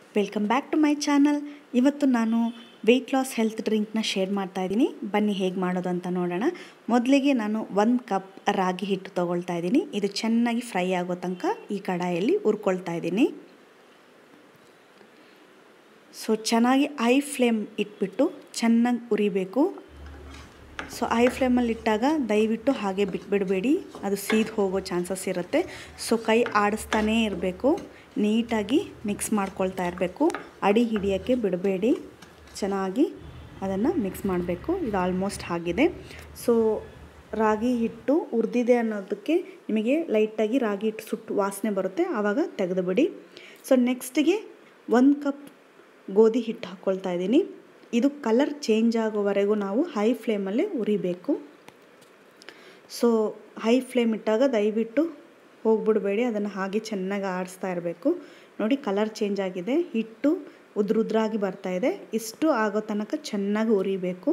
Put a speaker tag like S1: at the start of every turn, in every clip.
S1: welcome back to my channel ಇವತ್ತು ನಾನು weight loss health ಡ್ರಿಂಕ್ನ ಶೇರ್ ಮಾಡ್ತಾ ಇದ್ದೀನಿ ಬನ್ನಿ ಹೇಗೆ ಮಾಡೋದು ಅಂತ ನೋಡೋಣ ಮೊದಲಿಗೆ ನಾನು ಒಂದು ಕಪ್ ರಾಗಿ ಹಿಟ್ಟು ತೊಗೊಳ್ತಾ ಇದ್ದೀನಿ ಇದು ಚೆನ್ನಾಗಿ ಫ್ರೈ ಆಗೋ ತನಕ ಈ ಕಡಾಯಲ್ಲಿ ಹುರ್ಕೊಳ್ತಾ ಇದ್ದೀನಿ ಸೊ ಚೆನ್ನಾಗಿ ಐ ಫ್ಲೇಮ್ ಇಟ್ಬಿಟ್ಟು ಚೆನ್ನಾಗಿ ಉರಿಬೇಕು ಸೊ ಐ ಫ್ಲೇಮಲ್ಲಿ ಇಟ್ಟಾಗ ದಯವಿಟ್ಟು ಹಾಗೆ ಬಿಟ್ಬಿಡಬೇಡಿ ಅದು ಸೀದ್ ಹೋಗೋ ಚಾನ್ಸಸ್ ಇರುತ್ತೆ ಸೊ ಕೈ ಆಡಿಸ್ತಾನೇ ಇರಬೇಕು ನೀಟಾಗಿ ಮಿಕ್ಸ್ ಮಾಡ್ಕೊಳ್ತಾ ಇರಬೇಕು ಅಡಿ ಹಿಡಿಯೋಕ್ಕೆ ಬಿಡಬೇಡಿ ಚೆನ್ನಾಗಿ ಅದನ್ನು ಮಿಕ್ಸ್ ಮಾಡಬೇಕು ಇದು ಆಲ್ಮೋಸ್ಟ್ ಆಗಿದೆ ಸೊ ರಾಗಿ ಹಿಟ್ಟು ಹುರಿದಿದೆ ಅನ್ನೋದಕ್ಕೆ ನಿಮಗೆ ಲೈಟಾಗಿ ರಾಗಿ ಹಿಟ್ಟು ಸುಟ್ಟು ವಾಸನೆ ಬರುತ್ತೆ ಆವಾಗ ತೆಗೆದುಬಿಡಿ ಸೊ ನೆಕ್ಸ್ಟಿಗೆ ಒಂದು ಕಪ್ ಗೋಧಿ ಹಿಟ್ಟು ಹಾಕ್ಕೊಳ್ತಾ ಇದ್ದೀನಿ ಇದು ಕಲರ್ ಚೇಂಜ್ ಆಗೋವರೆಗೂ ನಾವು ಹೈ ಫ್ಲೇಮಲ್ಲೇ ಉರಿಬೇಕು ಸೊ ಹೈ ಫ್ಲೇಮ್ ಇಟ್ಟಾಗ ದಯವಿಟ್ಟು ಹೋಗ್ಬಿಡಬೇಡಿ ಅದನ್ನು ಹಾಗೆ ಚೆನ್ನಾಗಿ ಆಡಿಸ್ತಾ ಇರಬೇಕು ನೋಡಿ ಕಲರ್ ಚೇಂಜ್ ಆಗಿದೆ ಹಿಟ್ಟು ಉದ್ರುದ್ರಾಗಿ ಬರ್ತಾ ಇದೆ ಇಷ್ಟು ಆಗೋ ತನಕ ಚೆನ್ನಾಗಿ ಉರಿಬೇಕು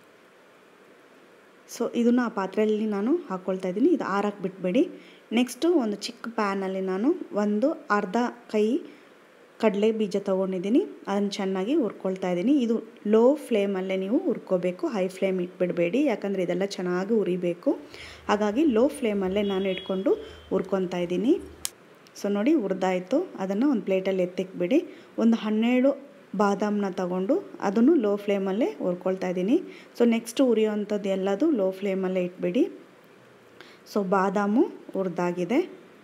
S1: ಸೊ ಇದನ್ನು ಆ ಪಾತ್ರೆಯಲ್ಲಿ ನಾನು ಹಾಕ್ಕೊಳ್ತಾ ಇದ್ದೀನಿ ಇದು ಆರಕ್ಕೆ ಬಿಟ್ಬೇಡಿ ನೆಕ್ಸ್ಟು ಒಂದು ಚಿಕ್ಕ ಪ್ಯಾನಲ್ಲಿ ನಾನು ಒಂದು ಅರ್ಧ ಕೈ ಕಡಲೆ ಬೀಜ ತೊಗೊಂಡಿದ್ದೀನಿ ಅದನ್ನು ಚೆನ್ನಾಗಿ ಹುರ್ಕೊಳ್ತಾ ಇದ್ದೀನಿ ಇದು ಲೋ ಫ್ಲೇಮಲ್ಲೇ ನೀವು ಹುರ್ಕೋಬೇಕು ಹೈ ಫ್ಲೇಮ್ ಇಟ್ಬಿಡಬೇಡಿ ಯಾಕಂದರೆ ಇದೆಲ್ಲ ಚೆನ್ನಾಗಿ ಉರಿಬೇಕು ಹಾಗಾಗಿ ಲೋ ಫ್ಲೇಮಲ್ಲೇ ನಾನು ಇಟ್ಕೊಂಡು ಹುರ್ಕೊತಾ ಇದ್ದೀನಿ ಸೊ ನೋಡಿ ಹುರಿದಾಯಿತು ಅದನ್ನು ಒಂದು ಪ್ಲೇಟಲ್ಲಿ ಎತ್ತಿಕ್ಬಿಡಿ ಒಂದು ಹನ್ನೆರಡು ಬಾದಾಮನ್ನ ತಗೊಂಡು ಅದನ್ನು ಲೋ ಫ್ಲೇಮಲ್ಲೇ ಹುರ್ಕೊಳ್ತಾ ಇದ್ದೀನಿ ಸೊ ನೆಕ್ಸ್ಟ್ ಉರಿಯೋವಂಥದ್ದು ಎಲ್ಲದು ಲೋ ಫ್ಲೇಮಲ್ಲೇ ಇಟ್ಬಿಡಿ ಸೊ ಬಾದಾಮು ಹುರಿದಾಗಿದೆ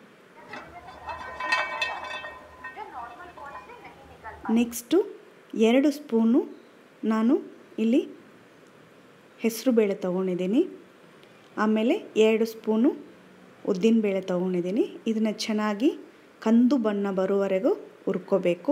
S1: ನೆಕ್ಸ್ಟು ಎರಡು ಸ್ಪೂನು ನಾನು ಇಲ್ಲಿ ಹೆಸರು ಬೇಳೆ ತೊಗೊಂಡಿದ್ದೀನಿ ಆಮೇಲೆ ಎರಡು ಸ್ಪೂನು ಉದ್ದಿನಬೇಳೆ ತೊಗೊಂಡಿದ್ದೀನಿ ಇದನ್ನು ಚೆನ್ನಾಗಿ ಕಂದು ಬಣ್ಣ ಬರುವವರೆಗೂ ಹುರ್ಕೋಬೇಕು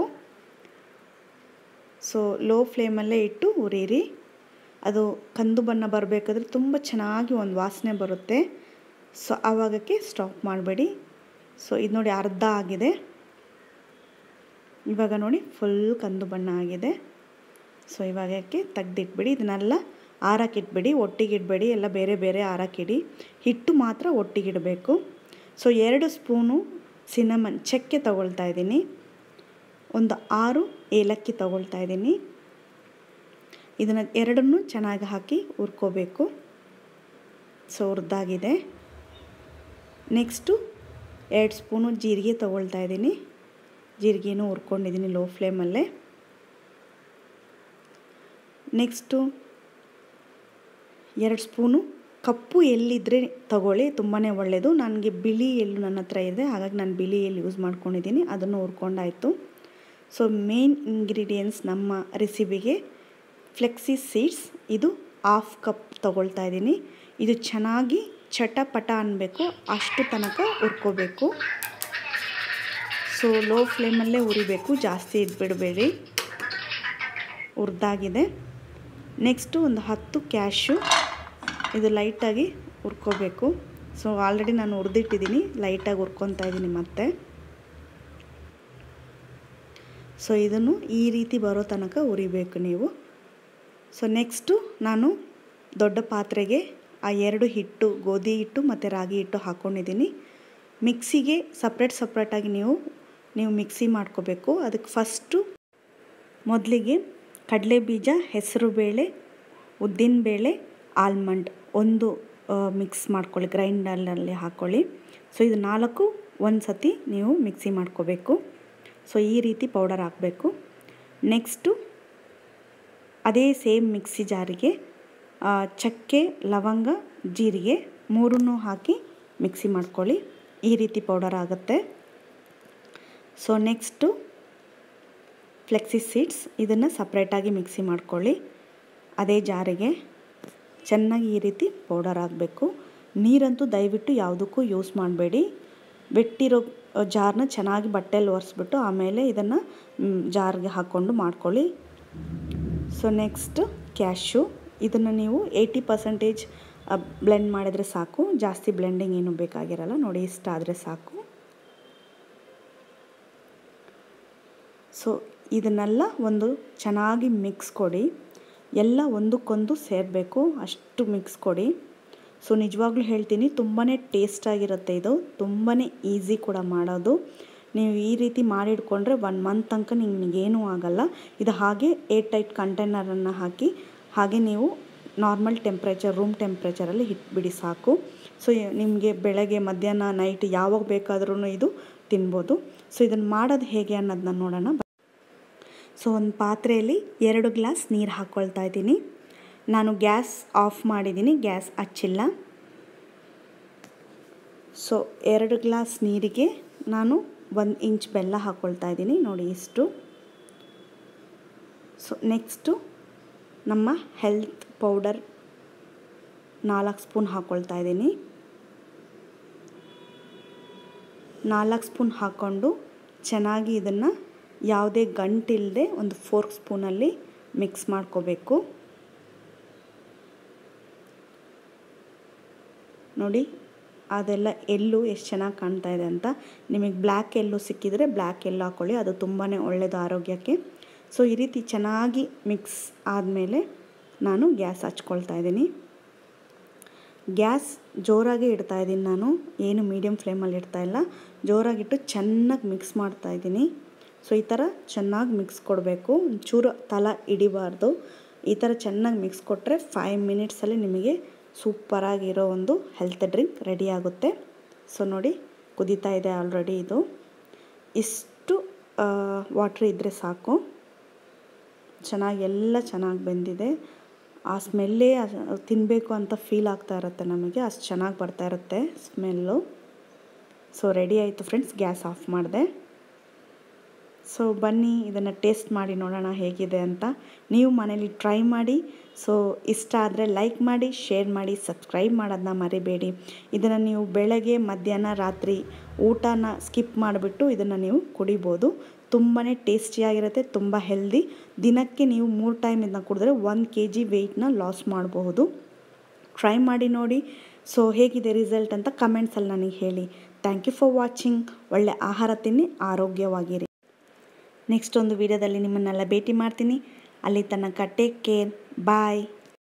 S1: ಸೊ ಲೋ ಫ್ಲೇಮಲ್ಲೇ ಇಟ್ಟು ಉರಿರಿ ಅದು ಕಂದು ಬಣ್ಣ ಬರಬೇಕಾದ್ರೆ ತುಂಬ ಚೆನ್ನಾಗಿ ಒಂದು ವಾಸನೆ ಬರುತ್ತೆ ಸೊ ಆವಾಗಕ್ಕೆ ಸ್ಟಾಪ್ ಮಾಡಬೇಡಿ ಸೊ ಇದು ನೋಡಿ ಅರ್ಧ ಆಗಿದೆ ಇವಾಗ ನೋಡಿ ಫುಲ್ ಕಂದು ಬಣ್ಣ ಆಗಿದೆ ಸೊ ಇವಾಗಕ್ಕೆ ತೆಗ್ದಿಟ್ಬಿಡಿ ಇದನ್ನೆಲ್ಲ ಆರಕ್ಕಿಟ್ಬಿಡಿ ಒಟ್ಟಿಗಿಡಬೇಡಿ ಎಲ್ಲ ಬೇರೆ ಬೇರೆ ಆರಕ್ಕಿಡಿ ಹಿಟ್ಟು ಮಾತ್ರ ಒಟ್ಟಿಗಿಡಬೇಕು ಸೊ ಎರಡು ಸ್ಪೂನು ಸಿನಮನ್ ಚಕ್ಕೆ ತಗೊಳ್ತಾ ಇದ್ದೀನಿ ಒಂದು ಆರು ಏಲಕ್ಕಿ ತಗೊಳ್ತಾ ಇದ್ದೀನಿ ಇದನ್ನು ಎರಡನ್ನೂ ಚೆನ್ನಾಗಿ ಹಾಕಿ ಹುರ್ಕೋಬೇಕು ಸೊ ಹುರಿದಾಗಿದೆ ನೆಕ್ಸ್ಟು ಎರಡು ಸ್ಪೂನು ಜೀರಿಗೆ ತಗೊಳ್ತಾ ಇದ್ದೀನಿ ಜೀರಿಗೆನೂ ಹುರ್ಕೊಂಡಿದ್ದೀನಿ ಲೋ ಫ್ಲೇಮಲ್ಲೇ ನೆಕ್ಸ್ಟು ಎರಡು ಸ್ಪೂನು ಕಪ್ಪು ಎಲ್ಲಿದ್ದರೆ ತಗೊಳ್ಳಿ ತುಂಬಾ ಒಳ್ಳೆಯದು ನನಗೆ ಬಿಳಿ ಎಳ್ಳು ನನ್ನ ಹತ್ರ ಇದೆ ಹಾಗಾಗಿ ನಾನು ಬಿಳಿ ಎಳ್ಳು ಯೂಸ್ ಮಾಡ್ಕೊಂಡಿದ್ದೀನಿ ಅದನ್ನು ಹುರ್ಕೊಂಡಾಯಿತು ಸೊ ಮೇನ್ ಇಂಗ್ರೀಡಿಯೆಂಟ್ಸ್ ನಮ್ಮ ರೆಸಿಪಿಗೆ ಫ್ಲೆಕ್ಸಿ ಸೀಡ್ಸ್ ಇದು ಹಾಫ್ ಕಪ್ ತೊಗೊಳ್ತಾ ಇದ್ದೀನಿ ಇದು ಚೆನ್ನಾಗಿ ಚಟಪಟ ಅನ್ನಬೇಕು ಅಷ್ಟು ತನಕ ಹುರ್ಕೋಬೇಕು ಸೊ ಲೋ ಫ್ಲೇಮಲ್ಲೇ ಉರಿಬೇಕು ಜಾಸ್ತಿ ಇಟ್ಬಿಡಬೇಡಿ ಹುರಿದಾಗಿದೆ ನೆಕ್ಸ್ಟು ಒಂದು ಹತ್ತು ಕ್ಯಾಶು ಇದು ಲೈಟಾಗಿ ಹುರ್ಕೋಬೇಕು ಸೊ ಆಲ್ರೆಡಿ ನಾನು ಹುರಿದಿಟ್ಟಿದ್ದೀನಿ ಲೈಟಾಗಿ ಹುರ್ಕೊತಾ ಇದ್ದೀನಿ ಮತ್ತೆ ಸೊ ಇದನ್ನು ಈ ರೀತಿ ಬರೋ ತನಕ ಉರಿಬೇಕು ನೀವು ಸೊ ನೆಕ್ಸ್ಟು ನಾನು ದೊಡ್ಡ ಪಾತ್ರೆಗೆ ಆ ಎರಡು ಹಿಟ್ಟು ಗೋಧಿ ಹಿಟ್ಟು ಮತ್ತು ರಾಗಿ ಹಿಟ್ಟು ಹಾಕ್ಕೊಂಡಿದ್ದೀನಿ ಮಿಕ್ಸಿಗೆ ಸಪ್ರೇಟ್ ಸಪ್ರೇಟಾಗಿ ನೀವು ನೀವು ಮಿಕ್ಸಿ ಮಾಡ್ಕೋಬೇಕು ಅದಕ್ಕೆ ಫಸ್ಟು ಮೊದಲಿಗೆ ಕಡಲೆ ಬೀಜ ಹೆಸರು ಬೇಳೆ ಉದ್ದಿನಬೇಳೆ ಆಲ್ಮಂಡ್ ಒಂದು ಮಿಕ್ಸ್ ಮಾಡ್ಕೊಳ್ಳಿ ಗ್ರೈಂಡರ್ನಲ್ಲಿ ಹಾಕ್ಕೊಳ್ಳಿ ಸೊ ಇದು ನಾಲ್ಕು ಒಂದು ಸತಿ ನೀವು ಮಿಕ್ಸಿ ಮಾಡ್ಕೋಬೇಕು ಸೊ ಈ ರೀತಿ ಪೌಡರ್ ಹಾಕಬೇಕು ನೆಕ್ಸ್ಟು ಅದೇ ಸೇಮ್ ಮಿಕ್ಸಿ ಜಾರಿಗೆ ಚಕ್ಕೆ ಲವಂಗ ಜೀರಿಗೆ ಮೂರನ್ನೂ ಹಾಕಿ ಮಿಕ್ಸಿ ಮಾಡ್ಕೊಳ್ಳಿ ಈ ರೀತಿ ಪೌಡರ್ ಆಗುತ್ತೆ ಸೊ ನೆಕ್ಸ್ಟು ಫ್ಲೆಕ್ಸಿ ಸೀಡ್ಸ್ ಇದನ್ನು ಸಪ್ರೇಟಾಗಿ ಮಿಕ್ಸಿ ಮಾಡ್ಕೊಳ್ಳಿ ಅದೇ ಜಾರಿಗೆ ಚೆನ್ನಾಗಿ ಈ ರೀತಿ ಪೌಡರ್ ಆಗಬೇಕು ನೀರಂತೂ ದಯವಿಟ್ಟು ಯಾವುದಕ್ಕೂ ಯೂಸ್ ಮಾಡಬೇಡಿ ಬೆಟ್ಟಿರೋ ಜಾರ್ನ ಚೆನ್ನಾಗಿ ಬಟ್ಟೆಯಲ್ಲಿ ಒರೆಸ್ಬಿಟ್ಟು ಆಮೇಲೆ ಇದನ್ನು ಜಾರ್ಗೆ ಹಾಕ್ಕೊಂಡು ಮಾಡ್ಕೊಳ್ಳಿ ಸೊ ನೆಕ್ಸ್ಟ್ ಕ್ಯಾಶು ಇದನ್ನು ನೀವು ಏಯ್ಟಿ ಪರ್ಸೆಂಟೇಜ್ ಬ್ಲೆಂಡ್ ಮಾಡಿದರೆ ಸಾಕು ಜಾಸ್ತಿ ಬ್ಲೆಂಡಿಂಗ್ ಏನೂ ಬೇಕಾಗಿರಲ್ಲ ನೋಡಿ ಇಷ್ಟ ಆದರೆ ಸಾಕು ಸೊ ಇದನ್ನೆಲ್ಲ ಒಂದು ಚೆನ್ನಾಗಿ ಮಿಕ್ಸ್ ಕೊಡಿ ಎಲ್ಲ ಒಂದಕ್ಕೊಂದು ಸೇರಬೇಕು ಅಷ್ಟು ಮಿಕ್ಸ್ ಕೊಡಿ ಸೊ ನಿಜವಾಗ್ಲೂ ಹೇಳ್ತೀನಿ ತುಂಬಾ ಟೇಸ್ಟಾಗಿರುತ್ತೆ ಇದು ತುಂಬಾ ಈಸಿ ಕೂಡ ಮಾಡೋದು ನೀವು ಈ ರೀತಿ ಮಾಡಿಟ್ಕೊಂಡ್ರೆ ಒನ್ ಮಂತ್ ತನಕ ನಿಮಗೇನೂ ಆಗಲ್ಲ ಇದು ಹಾಗೆ ಏರ್ ಟೈಟ್ ಕಂಟೈನರನ್ನು ಹಾಕಿ ಹಾಗೆ ನೀವು ನಾರ್ಮಲ್ ಟೆಂಪ್ರೇಚರ್ ರೂಮ್ ಟೆಂಪ್ರೇಚರಲ್ಲಿ ಇಟ್ಬಿಡಿ ಸಾಕು ಸೊ ನಿಮಗೆ ಬೆಳಗ್ಗೆ ಮಧ್ಯಾಹ್ನ ನೈಟ್ ಯಾವಾಗ ಬೇಕಾದ್ರೂ ಇದು ತಿನ್ಬೋದು ಸೊ ಇದನ್ನು ಮಾಡೋದು ಹೇಗೆ ಅನ್ನೋದನ್ನ ನೋಡೋಣ ಸೊ ಒಂದು ಪಾತ್ರೆಯಲ್ಲಿ ಎರಡು ಗ್ಲಾಸ್ ನೀರು ಹಾಕ್ಕೊಳ್ತಾ ಇದ್ದೀನಿ ನಾನು ಗ್ಯಾಸ್ ಆಫ್ ಮಾಡಿದ್ದೀನಿ ಗ್ಯಾಸ್ ಹಚ್ಚಿಲ್ಲ ಸೊ ಎರಡು ಗ್ಲಾಸ್ ನೀರಿಗೆ ನಾನು ಒಂದು ಇಂಚ್ ಬೆಲ್ಲ ಹಾಕ್ಕೊಳ್ತಾ ಇದ್ದೀನಿ ನೋಡಿ ಇಷ್ಟು ಸೊ ನೆಕ್ಸ್ಟು ನಮ್ಮ ಹೆಲ್ತ್ ಪೌಡರ್ ನಾಲ್ಕು ಸ್ಪೂನ್ ಹಾಕ್ಕೊಳ್ತಾ ಇದ್ದೀನಿ ನಾಲ್ಕು ಸ್ಪೂನ್ ಹಾಕ್ಕೊಂಡು ಚೆನ್ನಾಗಿ ಇದನ್ನು ಯಾವುದೇ ಗಂಟಿಲ್ಲದೆ ಒಂದು ಫೋರ್ಕ್ ಸ್ಪೂನಲ್ಲಿ ಮಿಕ್ಸ್ ಮಾಡ್ಕೋಬೇಕು ನೋಡಿ ಅದೆಲ್ಲ ಎಲ್ಲು ಎಷ್ಟು ಚೆನ್ನಾಗಿ ಕಾಣ್ತಾ ಇದೆ ಅಂತ ನಿಮಗೆ ಬ್ಲ್ಯಾಕ್ ಎಲ್ಲು ಸಿಕ್ಕಿದರೆ ಬ್ಲ್ಯಾಕ್ ಎಲ್ಲು ಹಾಕ್ಕೊಳ್ಳಿ ಅದು ತುಂಬಾ ಒಳ್ಳೆಯದು ಆರೋಗ್ಯಕ್ಕೆ ಸೊ ಈ ರೀತಿ ಚೆನ್ನಾಗಿ ಮಿಕ್ಸ್ ಆದಮೇಲೆ ನಾನು ಗ್ಯಾಸ್ ಹಚ್ಕೊಳ್ತಾ ಇದ್ದೀನಿ ಗ್ಯಾಸ್ ಜೋರಾಗಿ ಇಡ್ತಾ ಇದ್ದೀನಿ ನಾನು ಏನು ಮೀಡಿಯಮ್ ಫ್ಲೇಮಲ್ಲಿ ಇಡ್ತಾ ಇಲ್ಲ ಜೋರಾಗಿಟ್ಟು ಚೆನ್ನಾಗಿ ಮಿಕ್ಸ್ ಮಾಡ್ತಾ ಇದ್ದೀನಿ ಸೊ ಈ ಥರ ಚೆನ್ನಾಗಿ ಮಿಕ್ಸ್ ಕೊಡಬೇಕು ಒಂಚೂರು ತಲ ಹಿಡಿಬಾರ್ದು ಈ ಥರ ಚೆನ್ನಾಗಿ ಮಿಕ್ಸ್ ಕೊಟ್ಟರೆ ಫೈವ್ ಮಿನಿಟ್ಸಲ್ಲಿ ನಿಮಗೆ ಸೂಪರಾಗಿರೋ ಒಂದು ಹೆಲ್ತ್ ಡ್ರಿಂಕ್ ರೆಡಿ ಆಗುತ್ತೆ ಸೊ ನೋಡಿ ಕುದೀತಾ ಇದೆ ಆಲ್ರೆಡಿ ಇದು ಇಷ್ಟು ವಾಟ್ರ್ ಇದ್ದರೆ ಸಾಕು ಚೆನ್ನಾಗಿ ಎಲ್ಲ ಚೆನ್ನಾಗಿ ಬೆಂದಿದೆ ಆ ಸ್ಮೆಲ್ಲೇ ತಿನ್ನಬೇಕು ಅಂತ ಫೀಲ್ ಆಗ್ತಾ ಇರುತ್ತೆ ನಮಗೆ ಅಷ್ಟು ಚೆನ್ನಾಗಿ ಬರ್ತಾ ಇರುತ್ತೆ ಸ್ಮೆಲ್ಲು ಸೊ ರೆಡಿ ಆಯಿತು ಫ್ರೆಂಡ್ಸ್ ಗ್ಯಾಸ್ ಆಫ್ ಮಾಡಿದೆ ಸೊ ಬನ್ನಿ ಇದನ್ನು ಟೇಸ್ಟ್ ಮಾಡಿ ನೋಡೋಣ ಹೇಗಿದೆ ಅಂತ ನೀವು ಮನೇಲಿ ಟ್ರೈ ಮಾಡಿ ಸೊ ಇಷ್ಟ ಆದರೆ ಲೈಕ್ ಮಾಡಿ ಶೇರ್ ಮಾಡಿ ಸಬ್ಸ್ಕ್ರೈಬ್ ಮಾಡೋದನ್ನ ಮರಿಬೇಡಿ ಇದನ್ನು ನೀವು ಬೆಳಗ್ಗೆ ಮಧ್ಯಾಹ್ನ ರಾತ್ರಿ ಊಟನ ಸ್ಕಿಪ್ ಮಾಡಿಬಿಟ್ಟು ಇದನ್ನು ನೀವು ಕುಡಿಬೋದು ತುಂಬಾ ಟೇಸ್ಟಿಯಾಗಿರುತ್ತೆ ತುಂಬ ಹೆಲ್ದಿ ದಿನಕ್ಕೆ ನೀವು ಮೂರು ಟೈಮ್ ಇದನ್ನ ಕುಡಿದ್ರೆ ಒಂದು ಕೆ ಜಿ ವೆಯ್ಟ್ನ ಲಾಸ್ ಮಾಡಬಹುದು ಟ್ರೈ ಮಾಡಿ ನೋಡಿ ಸೊ ಹೇಗಿದೆ ರಿಸಲ್ಟ್ ಅಂತ ಕಮೆಂಟ್ಸಲ್ಲಿ ನನಗೆ ಹೇಳಿ ಥ್ಯಾಂಕ್ ಯು ಫಾರ್ ವಾಚಿಂಗ್ ಒಳ್ಳೆ ಆಹಾರ ತಿನ್ನಿ ಆರೋಗ್ಯವಾಗಿರಿ ನೆಕ್ಸ್ಟ್ ಒಂದು ವಿಡಿಯೋದಲ್ಲಿ ನಿಮ್ಮನ್ನೆಲ್ಲ ಭೇಟಿ ಮಾಡ್ತೀನಿ ಅಲ್ಲಿ ತನಕ ಟೇಕ್ ಕೇರ್ ಬಾಯ್